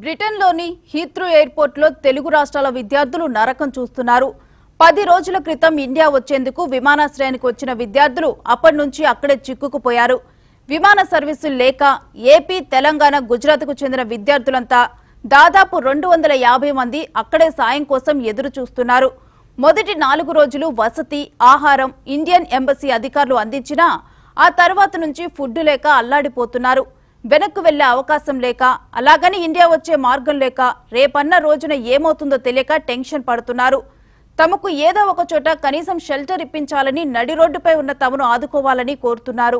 బ్రిటన్లోని హీత్రూ ఎయిర్పోర్ట్లో తెలుగు రాష్ట్రాల విద్యార్థులు నరకం చూస్తున్నారు పది రోజుల క్రితం ఇండియా వచ్చేందుకు విమానాశ్రయానికి వచ్చిన విద్యార్థులు అప్పటి నుంచి అక్కడే చిక్కుకుపోయారు విమాన సర్వీసులు లేక ఏపీ తెలంగాణ గుజరాత్కు చెందిన విద్యార్థులంతా దాదాపు రెండు వందల యాభై మంది అక్కడే సాయం కోసం ఎదురు చూస్తున్నారు మొదటి నాలుగు రోజులు వసతి ఆహారం ఇండియన్ ఎంబసీ అధికారులు అందించినా ఆ తర్వాత నుంచి ఫుడ్ లేక అల్లాడిపోతున్నారు వెనక్కు వెళ్లే అవకాశం లేక అలాగని ఇండియా వచ్చే మార్గం లేక రేపన్న రోజున ఏమవుతుందో తెలియక టెన్షన్ పడుతున్నారు తమకు ఏదో ఒక చోట కనీసం షెల్టర్ ఇప్పించాలని నడి రోడ్డుపై ఉన్న తమను ఆదుకోవాలని కోరుతున్నారు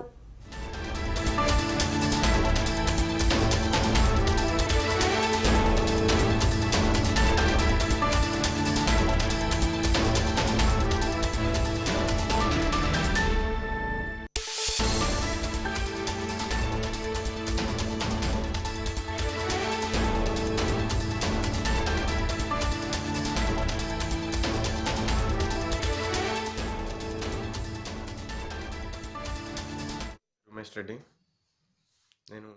ఉమేష్ రెడ్డి నేను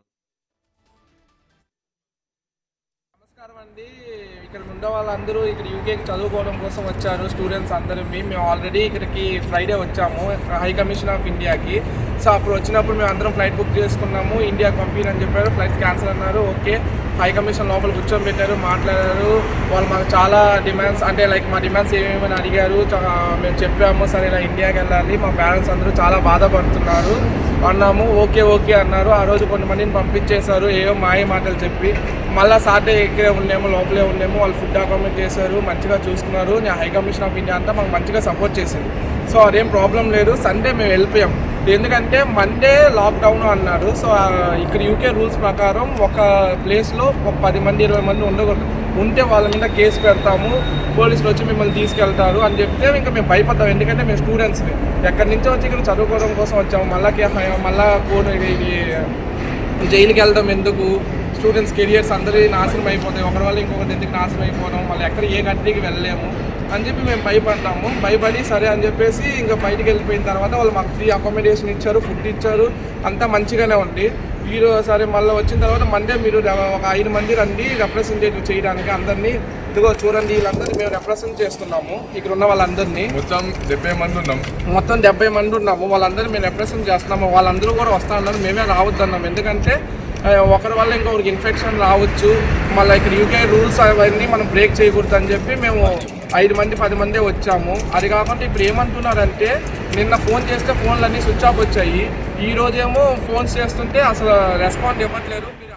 నమస్కారం అండి ఇక్కడ ఉండే వాళ్ళందరూ ఇక్కడ యూకేకి చదువుకోవడం కోసం వచ్చారు స్టూడెంట్స్ అందరూ మేము ఆల్రెడీ ఇక్కడికి ఫ్రైడే వచ్చాము హై కమిషన్ ఆఫ్ ఇండియాకి సో అప్పుడు వచ్చినప్పుడు మేము అందరం ఫ్లైట్ బుక్ చేసుకున్నాము ఇండియాకి పంపినని చెప్పారు ఫ్లైట్ క్యాన్సిల్ అన్నారు ఓకే హై కమిషన్ లోపల కూర్చోబెట్టారు మాట్లాడారు వాళ్ళు మాకు చాలా డిమాండ్స్ అంటే లైక్ మా డిమాండ్స్ ఏమేమని అడిగారు చా- మేము చెప్పాము సరే ఇలా ఇండియాకి వెళ్ళాలి మా పేరెంట్స్ అందరూ చాలా బాధపడుతున్నారు అన్నాము ఓకే ఓకే అన్నారు ఆ రోజు కొంతమందిని పంపించేశారు ఏవో మాయ మాటలు చెప్పి మళ్ళీ సాటర్డే ఇక్కడే ఉన్నాము లోపలే ఉన్నాము వాళ్ళు ఫుడ్ అకామిడేట్ చేశారు మంచిగా చూసుకున్నారు నేను హై కమిషన్ ఆఫ్ ఇండియా అంతా మాకు మంచిగా సపోర్ట్ చేసింది సో అదేం ప్రాబ్లం లేదు సండే మేము వెళ్ళిపోయాం ఎందుకంటే మండే లాక్డౌన్ అన్నారు సో ఆ, ఇక్కడ యూకే రూల్స్ ప్రకారం ఒక ప్లేస్లో ఒక పది మంది ఇరవై మంది ఉండకూడదు ఉంటే వాళ్ళ మీద కేసు పెడతాము పోలీసులు వచ్చి మిమ్మల్ని తీసుకెళ్తారు అని చెప్తే ఇంకా మేము భయపడ్డాం ఎందుకంటే మేము స్టూడెంట్స్ని ఎక్కడి నుంచో వచ్చి ఇక్కడ చదువుకోవడం కోసం వచ్చాము మళ్ళా కే- మళ్ళా కోడ్ ఇది జైలుకి వెళ్దాం ఎందుకు స్టూడెంట్స్ కెరియర్స్ అందరి నాశనం అయిపోతాయి ఒకరి వల్ల ఇంకొకటి ఎందుకు నాశనం అయిపోవడం మళ్ళీ ఎక్కడ ఏ కంట్రీకి వెళ్ళలేము అని చెప్పి మేము భయపడ్డాము భయపడి సరే అని చెప్పేసి ఇంకా బయటికి వెళ్ళిపోయిన తర్వాత వాళ్ళు మాకు ఫ్రీ అకామిడేషన్ ఇచ్చారు ఫుడ్ ఇచ్చారు అంతా మంచిగానే ఉంది మీరు సరే మళ్ళీ వచ్చిన తర్వాత మండే మీరు ర- ఒక ఐదు మంది రండి రిప్రజెంటేటివ్ చేయడానికి అందరినీ ఇదిగో చూడండి వీళ్ళందరినీ మేము రిప్రజెంట్ చేస్తున్నాము ఇక్కడ ఉన్న వాళ్ళందరినీ మొత్తం డెబ్బై మంది ఉన్నాం మొత్తం డెబ్బై మంది ఉన్నాము వాళ్ళందరూ మేము రిప్రజెంట్ చేస్తున్నాము వాళ్ళందరూ కూడా వస్తా ఉన్నారు మేమే రావద్దన్నాం ఎందుకంటే ఆ, ఒకరి వల్ల ఇంకొకరికి ఇన్ఫెక్షన్ రావచ్చు మళ్ళీ ఇక్కడ యూకే రూల్స్ అవన్నీ మనం బ్రేక్ చేయకూడదు అని చెప్పి మేము ఐదు మంది పది మందే వచ్చాము అది కాకుండా ఇప్పుడు ఏమంటున్నారంటే నిన్న ఫోన్ చేస్తే ఫోన్లు అన్నీ స్విచ్ ఆఫ్ వచ్చాయి ఈ రోజేమో ఫోన్స్ చేస్తుంటే అసలు రెస్పాండ్ ఇవ్వట్లేరు మీరు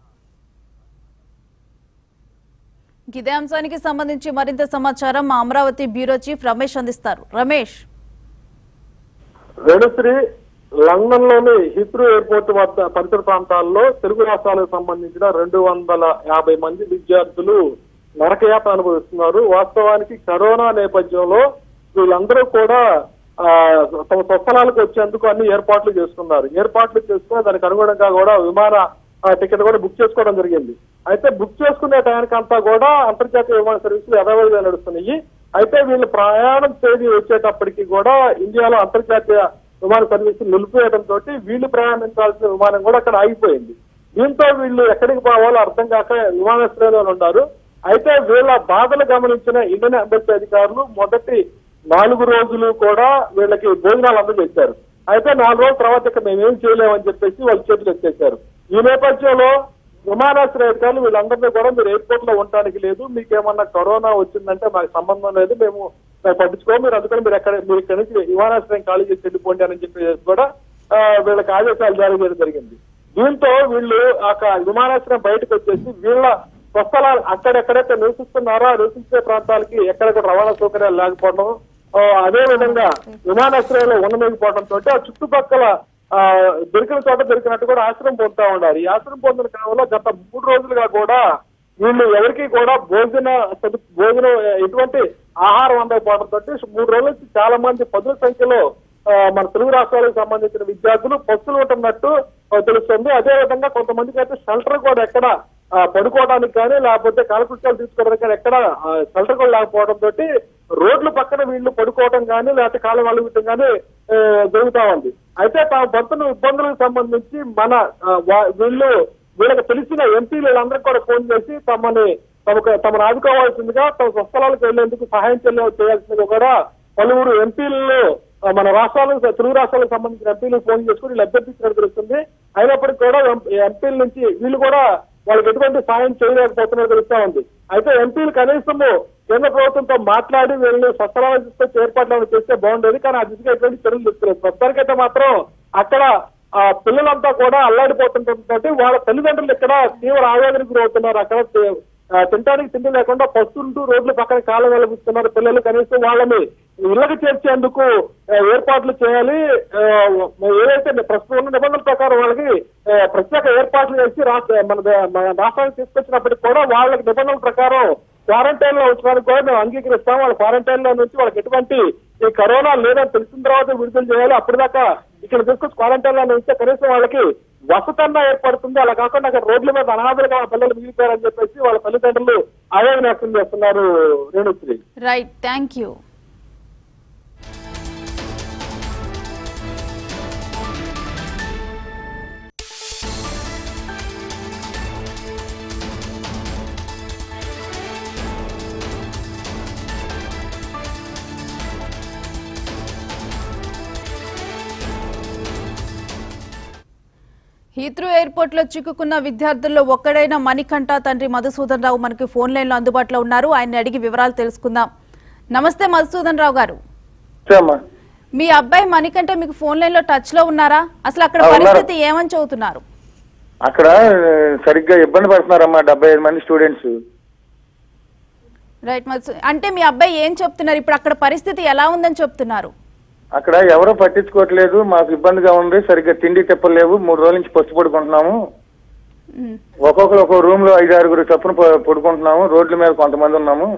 ఇదే అంశానికి సంబంధించి మరింత సమాచారం మా అమరావతి బ్యూరో చీఫ్ రమేష్ అందిస్తారు రమేష్ రేణుశ్రీ లండన్ లోని హిత్రూ ఎయిర్పోర్ట్ వద్ద పరిసర ప్రాంతాల్లో తెలుగు రాష్ట్రాలకు సంబంధించిన రెండు వందల యాభై మంది విద్యార్థులు నరకయాత్ర అనుభవిస్తున్నారు వాస్తవానికి కరోనా నేపథ్యంలో వీళ్ళందరూ కూడా ఆ, తమ స్వస్థలాలకు వచ్చేందుకు అన్ని ఏర్పాట్లు చేసుకున్నారు ఏర్పాట్లు చేసుకుని దానికి అనుగుణంగా కూడా విమాన ఆ, టికెట్ కూడా బుక్ చేసుకోవడం జరిగింది అయితే బుక్ చేసుకునే టైంకి అంతా కూడా అంతర్జాతీయ విమాన సర్వీసులు యథావిధిగా నడుస్తున్నాయి అయితే వీళ్ళు ప్రయాణం తేదీ వచ్చేటప్పటికి కూడా ఇండియాలో అంతర్జాతీయ విమాన సర్వీసులు నిలిపివేయడంతో వీళ్ళు ప్రయాణించాల్సిన విమానం కూడా అక్కడ ఆగిపోయింది దీంతో వీళ్ళు ఎక్కడికి పోవాలో అర్థం కాక విమానాశ్రయంలో ఉన్నారు అయితే వీళ్ళ బాధలు గమనించిన ఇండియన్ ఎంబసీ అధికారులు మొదటి నాలుగు రోజులు కూడా వీళ్ళకి భోజనాలు అందజేశారు అయితే నాలుగు రోజుల తర్వాత ఇక మేమేం చేయలేమని చెప్పేసి వాళ్ళు చేతులు ఎత్తేశారు ఈ నేపథ్యంలో విమానాశ్రయ అధికారులు వీళ్ళందరినీ కూడా మీరు ఎయిర్పోర్ట్ లో ఉండడానికి లేదు మీకు ఏమన్నా కరోనా వచ్చిందంటే మాకు సంబంధం లేదు మేము మేము పట్టించుకో మీరు అందుకని మీరు ఎక్కడ మీరు ఇక్కడి నుంచి విమానాశ్రయం ఖాళీ చేసి వెళ్ళిపోండి అని చెప్పేసి కూడా ఆ, వీళ్ళకి ఆదేశాలు జారీ చేయడం జరిగింది దీంతో వీళ్ళు ఆ క- విమానాశ్రయం బయటకు వచ్చేసి వీళ్ళ స్వస్థలాలు అక్కడెక్కడైతే నివసిస్తున్నారో ఆ నివసించే ప్రాంతాలకి ఎక్కడ కూడా రవాణా సౌకర్యాలు లేకపోవడం ఆ, అదే విధంగా విమానాశ్రయంలో ఉండలేకపోవడంతో ఆ చుట్టుపక్కల ఆ, దొరికిన చోట దొరికినట్టు కూడా ఆశ్రయం పొందుతా ఉన్నారు ఈ ఆశ్రయం పొందిన క్రమంలో గత మూడు రోజులుగా కూడా వీళ్ళు ఎవరికి కూడా భోజన సదు- భోజనం ఎటువంటి ఆహారం అందకపోవడంతో మూడు రోజుల నుంచి చాలా మంది పదుల సంఖ్యలో ఆ, మన తెలుగు రాష్ట్రాలకు సంబంధించిన విద్యార్థులు పస్తులు ఉంటున్నట్టు ఆ, తెలుస్తుంది అదే విధంగా కొంతమందికి అయితే షెల్టర్ కూడా ఎక్కడ ఆ, పడుకోవడానికి కానీ లేకపోతే కాలకృత్యాలు తీసుకోవడానికి కానీ ఎక్కడ షెల్టర్ కూడా లేకపోవడం తోటి రోడ్ల పక్కన వీళ్ళు పడుకోవడం కానీ లేకపోతే కాలం వలగటం కానీ ఆ, జరుగుతా ఉంది అయితే తాము పడుతున్న ఇబ్బందులకు సంబంధించి మన ఆ, వా- వీళ్ళు వీళ్ళకి తెలిసిన ఎంపీలు వీళ్ళందరికీ కూడా ఫోన్ చేసి తమని తమకు తమను ఆదుకోవాల్సిందిగా తమ స్వస్థలాలకు వెళ్లేందుకు సహాయం చెల్లి- చేయాల్సిందిగా కూడా పలువురు ఎంపీలలో ఆ, మన రాష్ట్రాలకు తెలుగు రాష్ట్రాలకు సంబంధించిన ఎంపీలు ఫోన్ చేసుకుని వీళ్ళు అభ్యర్థించినట్టు తెలుస్తుంది అయినప్పటికీ కూడా ఎం- ఎంపీల నుంచి వీళ్ళు కూడా వాళ్ళకి ఎటువంటి సాయం చేయలేకపోతున్నట్టు తెలుస్తా ఉంది అయితే ఎంపీలు కనీసము కేంద్ర ప్రభుత్వంతో మాట్లాడి వీళ్ళని స్వస్థలాలు తీసుకొచ్చి ఏర్పాట్లు ఏమైనా చేస్తే బాగుండేది కానీ ఆ దిశగా ఎటువంటి చర్యలు తీసుకోలేదు ప్రస్తుతానికైతే మాత్రం అక్కడ ఆ పిల్లలంతా కూడా అల్లాడిపోతుంటే వాళ్ళ తల్లిదండ్రులు ఇక్కడ తీవ్ర ఆవేదనకు గురవుతున్నారు అక్కడ తి- ఆ, తినడానికి తిండి లేకుండా పస్తుంటూ రోడ్ల పక్కన కాలం వెలిపిస్తున్నారు పిల్లలు కనీసం వాళ్ళని ఇళ్ళకి చేర్చేందుకు ఆ, ఏర్పాట్లు చేయాలి ఆ, ఏదైతే ప్రస్తుతం ఉన్న నిబంధనల ప్రకారం వాళ్ళకి ఆ, ప్రత్యేక ఏర్పాట్లు చేసి రాష్ట్ర మన ద- మన రాష్ట్రానికి తీసుకొచ్చినప్పటికీ కూడా వాళ్ళకి నిబంధనల ప్రకారం క్వారంటైన్ లో ఉంచడానికి కూడా మేము అంగీకరిస్తాం వాళ్ళ క్వారంటైన్ లో నుంచి వాళ్ళకి ఎటువంటి ఈ కరోనా లేదని తెలిసిన తర్వాత విడుదల చేయాలి అప్పటిదాకా ఇక్కడ తీసుకొచ్చి క్వారంటైన్ లో ఉంటే కనీసం వాళ్ళకి వసతన్నా ఏర్పడుతుంది అలా కాకుండా అక్కడ రోడ్ల మీద అనాథలుగా ఆ పిల్లలు మిగిలిపోయారని చెప్పేసి వాళ్ళ తల్లిదండ్రులు ఆవేదన వ్యక్తం చేస్తున్నారు Renusri right thank you Heathrow airport లో చిక్కుకున్న విద్యార్థుల్లో ఒక్కడైన మణికంఠ తండ్రి మధుసూదన్ రావు మనకి ఫోన్ లైన్ లో అందుబాటులో ఉన్నారు ఆయన్ని అడిగి వివరాలు తెలుసుకుందాం నమస్తే మధుసూదన్ రావు గారు అమ్మా మీ అబ్బాయి మణికంఠ మీకు ఫోన్ లైన్ లో టచ్ లో ఉన్నారా అసలు అక్కడ ఆ, ఉన్నారు. పరిస్థితి ఏమని చదువుతున్నారు అక్కడ ఆ, సరిగ్గా ఇబ్బంది పడుతున్నారమ్మా డెబ్బై ఐదు మంది స్టూడెంట్స్ రైట్ మధు అంటే మీ అబ్బాయి ఏం చెప్తున్నారు ఇప్పుడు అక్కడ పరిస్థితి ఎలా ఉందని చెప్తున్నారు అక్కడ ఎవరో పట్టించుకోవట్లేదు మాకు ఇబ్బందిగా ఉంది సరిగ్గా తిండి తిప్పలేవు మూడు రోజుల నుంచి పస్తు పడుకుంటున్నాము ఉమ్. ఒక్కొక్కరు ఒక్కొక్క రూమ్ లో ఐదు ఆరుగురు చొప్పున ప- పడుకుంటున్నాము రోడ్ల మీద కొంతమంది ఉన్నాము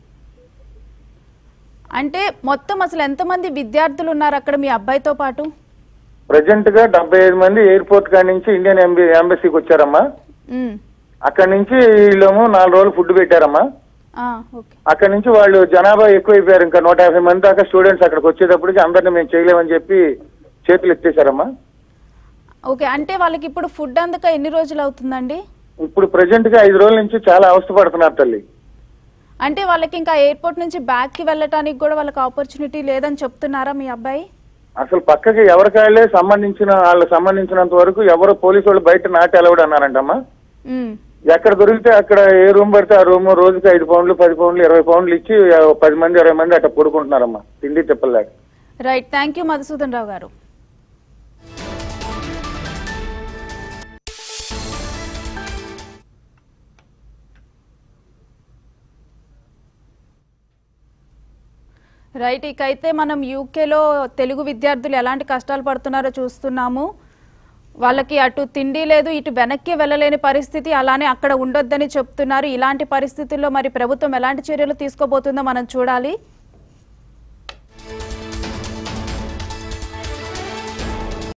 అంటే మొత్తం అసలు ఎంతమంది విద్యార్థులు ఉన్నారు అక్కడ మీ అబ్బాయితో పాటు ప్రజెంట్ గా డెబ్బై ఐదు మంది ఎయిర్పోర్ట్ కాడి నుంచి ఇండియన్ ఎంబీ ఎంబసీకి వచ్చారమ్మా ఉమ్. అక్కడి నుంచి వీళ్ళేమో నాలుగు రోజులు ఫుడ్ పెట్టారమ్మా ఆ, ఓకే అక్కడి నుంచి వాళ్ళు జనాభా ఎక్కువైపోయారు ఇంకా నూట యాభై మంది దాకా స్టూడెంట్స్ అక్కడికి వచ్చేటప్పటికి అందరిని మేము చేయలేమని చెప్పి చేతులు ఎత్తేసారమ్మా ఓకే అంటే వాళ్ళకి ఇప్పుడు ఫుడ్ అందక ఎన్ని రోజులు అవుతుందండి ఇప్పుడు ప్రజెంట్ గా ఐదు రోజుల నుంచి చాలా అవస్థ పడుతున్నారు తల్లి అంటే వాళ్ళకి ఇంకా ఎయిర్పోర్ట్ నుంచి బ్యాక్ కి వెళ్ళటానికి కూడా వాళ్ళకి ఆపర్చునిటీ లేదని చెప్తున్నారా మీ అబ్బాయి అసలు పక్కకి ఎవరికాళ్ళే సంబంధించిన వాళ్ళకి సంబంధించినంత వరకు ఎవరు పోలీసు వాళ్ళు బయట నాటి అలవడు అన్నారంటమ్మా ఉమ్. ఎక్కడ దొరికితే అక్కడ ఏ రూమ్ పడితే ఆ రూమ్ రోజుకి ఐదు పౌండ్లు పది పౌండ్లు ఇరవై పౌండ్లు ఇచ్చి ఆ, పది మంది ఇరవై మంది అట్లా పడుకుంటున్నారమ్మా తిండి తిప్పలేక right thank you Madhusudan Rao garu right ఇకైతే మనం యూకేలో తెలుగు విద్యార్థులు ఎలాంటి కష్టాలు పడుతున్నారో చూస్తున్నాము వాళ్ళకి అటు తిండి లేదు ఇటు వెనక్కి వెళ్ళలేని పరిస్థితి అలానే అక్కడ ఉండొద్దని చెప్తున్నారు ఇలాంటి పరిస్థితుల్లో మరి ప్రభుత్వం ఎలాంటి చర్యలు తీసుకోబోతుందో మనం చూడాలి